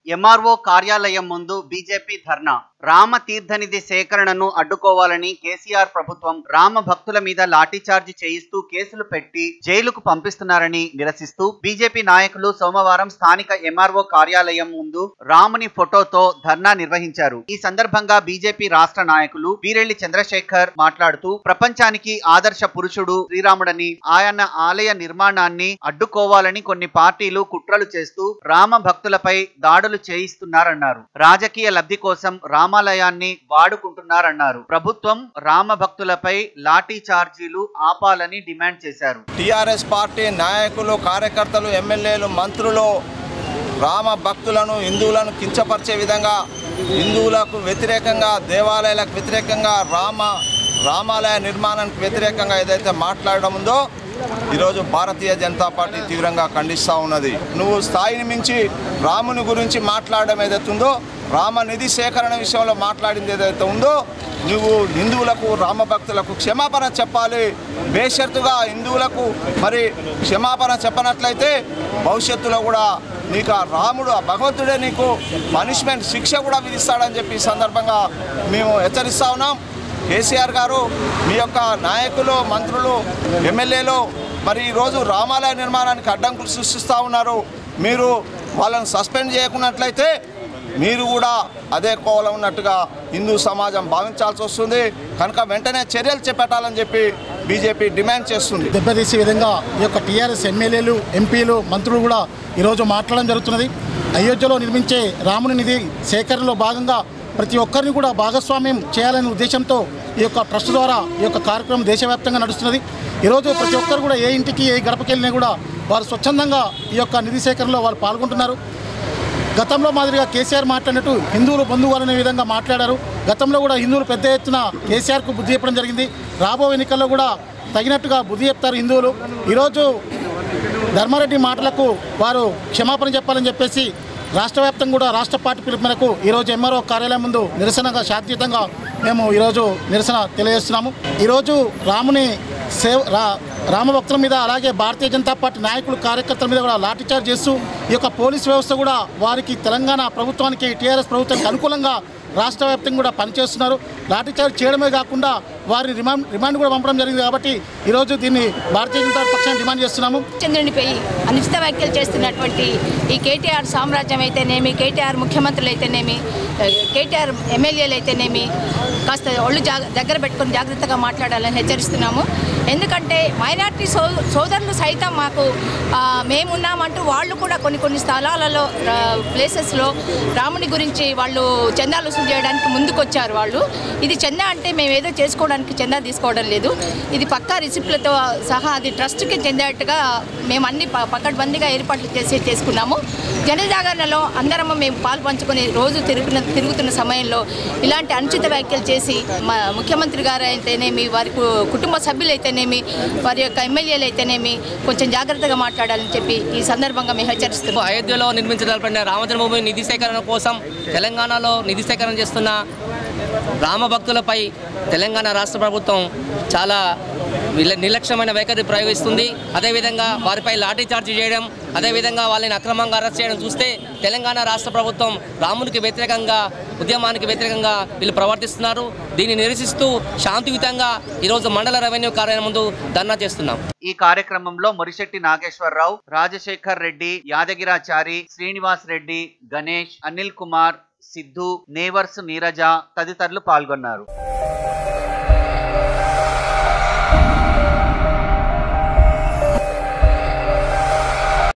MRO కార్యాలయం ముందు BJP ధర్నా రామ తీర్థనిధి సేకరణను అడ్డుకోవాలని కేసీఆర్ ప్రభుత్వం రామ భక్తుల మీద లాఠీచార్జి చేయిస్తూ కేసులు పెట్టి జైలుకు పంపిస్తున్నారని నిరసిస్తూ బీజేపీ నాయకులు సోమవారం స్థానిక ఎంఆర్ఓ కార్యాలయం ముందు రాముని ఫోటోతో ధర్నా నిర్వహించారు ఈ సందర్భంగా బీజేపీ రాష్ట్ర నాయకులు వీరెల్లి చంద్రశేఖర్ మాట్లాడుతూ ప్రపంచానికి ఆదర్శ పురుషుడు శ్రీరాముడని ఆయన ఆలయ నిర్మాణాన్ని అడ్డుకోవాలని కొన్ని పార్టీలు కుట్రలు చేస్తూ రామ భక్తులపై దాడులు చేయిస్తున్నారన్నారు రాజకీయ లబ్ధి కోసం రామాలయాన్ని వాడుకుంటున్నారన్నారు ప్రభుత్వం రామ భక్తులపై లాఠీ చార్జీలు ఆపాలని డిమాండ్ చేశారు టీఆర్ఎస్ పార్టీ నాయకులు కార్యకర్తలు ఎమ్మెల్యేలు మంత్రులు రామ భక్తులను హిందువులను కించపరిచే విధంగా హిందువులకు వ్యతిరేకంగా దేవాలయాలకు వ్యతిరేకంగా రామ రామాలయ నిర్మాణానికి వ్యతిరేకంగా ఏదైతే మాట్లాడడం ఉందో ఈరోజు భారతీయ జనతా పార్టీ తీవ్రంగా ఖండిస్తూ ఉన్నది నువ్వు స్థాయిని మించి రాముని గురించి మాట్లాడడం ఏదైతే ఉందో రామ నిధి సేకరణ విషయంలో మాట్లాడింది ఏదైతే ఉందో నువ్వు హిందువులకు రామభక్తులకు క్షమాపణ చెప్పాలి బేషరతుగా హిందువులకు మరి క్షమాపణ చెప్పనట్లయితే భవిష్యత్తులో కూడా నీకు ఆ రాముడు ఆ భగవంతుడే నీకు పనిష్మెంట్ శిక్ష కూడా విధిస్తాడని చెప్పి ఈ సందర్భంగా మేము హెచ్చరిస్తా ఉన్నాం కేసీఆర్ గారు మీ యొక్క నాయకులు మంత్రులు ఎమ్మెల్యేలు మరి ఈరోజు రామాలయ నిర్మాణానికి అడ్డంకులు సృష్టిస్తూ ఉన్నారు మీరు వాళ్ళని సస్పెండ్ చేయకున్నట్లయితే మీరు కూడా అదే కోవలో ఉన్నట్టుగా హిందూ సమాజం భావించాల్సి వస్తుంది కనుక వెంటనే చర్యలు చేపట్టాలని చెప్పి బీజేపీ డిమాండ్ చేస్తుంది దెబ్బతీసే విధంగా ఈ యొక్క టీఆర్ఎస్ ఎమ్మెల్యేలు ఎంపీలు మంత్రులు కూడా ఈరోజు మాట్లాడడం జరుగుతున్నది అయోధ్యలో నిర్మించే రాముని నిధి సేకరణలో భాగంగా ప్రతి ఒక్కరిని కూడా భాగస్వామ్యం చేయాలనే ఉద్దేశంతో ఈ యొక్క ట్రస్ట్ ద్వారా ఈ యొక్క కార్యక్రమం దేశవ్యాప్తంగా నడుస్తున్నది ఈరోజు ప్రతి ఒక్కరు కూడా ఏ ఇంటికి ఏ గడపకి వెళ్ళినా కూడా వారు స్వచ్ఛందంగా ఈ యొక్క నిధి సేకరణలో వాళ్ళు పాల్గొంటున్నారు గతంలో మాదిరిగా కేసీఆర్ మాట్లాడినట్టు హిందువులు బంధువులు అనే విధంగా మాట్లాడారు గతంలో కూడా హిందువులు పెద్ద ఎత్తున కేసీఆర్కు బుద్ధి చెప్పడం జరిగింది రాబో ఎన్నికల్లో కూడా తగినట్టుగా బుద్ధి చెప్తారు హిందువులు ఈరోజు ధర్మారెడ్డి మాటలకు వారు క్షమాపణ చెప్పాలని చెప్పేసి రాష్ట్ర వ్యాప్తంగా కూడా రాష్ట్ర పార్టీ పిలుపు మేరకు ఈరోజు ఎంఆర్ఓ కార్యాలయం ముందు నిరసనగా శాంతియుతంగా మేము ఈరోజు నిరసన తెలియజేస్తున్నాము ఈరోజు రాముని సేవ రా రామభక్తుల మీద అలాగే భారతీయ జనతా పార్టీ నాయకులు కార్యకర్తల మీద కూడా లాఠీచార్జ్ చేస్తూ ఈ యొక్క పోలీస్ వ్యవస్థ కూడా వారికి తెలంగాణ ప్రభుత్వానికి టీఆర్ఎస్ ప్రభుత్వానికి అనుకూలంగా రాష్ట్ర వ్యాప్తంగా కూడా పనిచేస్తున్నారు లాఠీచార్జ్ చేయడమే కాకుండా వారిని రిమాండ్ రిమాండ్ కూడా పంపడం జరిగింది కాబట్టి ఈరోజు దీన్ని భారతీయ జనతా పక్షాన్ని డిమాండ్ చేస్తున్నాము చంద్రునిపై అనిశ్చిత వ్యాఖ్యలు చేస్తున్నటువంటి ఈ కేటీఆర్ సామ్రాజ్యం అయితేనేమి కేటీఆర్ ముఖ్యమంత్రులు అయితేనేమి కేటీఆర్ ఎమ్మెల్యేలు అయితేనేమి కాస్త ఒళ్ళు జాగ దగ్గర పెట్టుకొని జాగ్రత్తగా మాట్లాడాలని హెచ్చరిస్తున్నాము ఎందుకంటే మైనార్టీ సో సోదరులు సైతం మాకు ఆ, మేమున్నామంటూ వాళ్ళు కూడా కొన్ని కొన్ని స్థలాలలో ప్లేసెస్లో రాముని గురించి వాళ్ళు చందాలు వసూలు చేయడానికి ముందుకొచ్చారు వాళ్ళు ఇది చందా అంటే మేము ఏదో చేసుకోవడానికి చందా తీసుకోవడం లేదు ఇది పక్కా రిసిప్ట్లతో సహా అది ట్రస్ట్కి చెందేట్టుగా మేము అన్ని ప- పకడ్బందీగా ఏర్పాట్లు చేసి చేసుకున్నాము జనజాగరణలో అందరము మేము పాలు పంచుకొని రోజు తిరుగుతున్న తిరుగుతున్న సమయంలో ఇలాంటి అనుచిత వ్యాఖ్యలు చేసి మా ముఖ్యమంత్రి గారు అయితేనేమి వారి కు- కుటుంబ సభ్యులు అయితేనేమి వారి యొక్క ఎమ్మెల్యేలు అయితేనేమి కొంచెం జాగ్రత్తగా మాట్లాడాలని చెప్పి ఈ సందర్భంగా మేము హెచ్చరిస్తున్నాం అయోధ్యలో నిర్మించదలపడిన రామజన్మభూమి నిధి సేకరణ కోసం తెలంగాణలో నిధి సేకరణ చేస్తున్న రామభక్తులపై తెలంగాణ రాష్ట్ర ప్రభుత్వం చాలా విల- నిర్లక్ష్యమైన వైఖరి ప్రయోగిస్తుంది అదేవిధంగా వారిపై లాఠీ చార్జ్ చేయడం అదేవిధంగా వాళ్ళని అక్రమంగా అరెస్ట్ చేయడం చూస్తే తెలంగాణ రాష్ట్ర ప్రభుత్వం రామునికి వ్యతిరేకంగా ఉద్యమానికి వ్యతిరేకంగా వీళ్ళు ప్రవర్తిస్తున్నారు దీన్ని నిరసిస్తూ శాంతియుతంగా ఈరోజు మండల రెవెన్యూ కార్యాలయం ముందు ధర్నా చేస్తున్నాం ఈ కార్యక్రమంలో మురిశెట్టి నాగేశ్వరరావు రాజశేఖర్ రెడ్డి యాదగిరాచారి శ్రీనివాస్ రెడ్డి గణేష్ అనిల్ కుమార్ సిద్ధు నేవర్స్ నీరజ తదితరులు పాల్గొన్నారు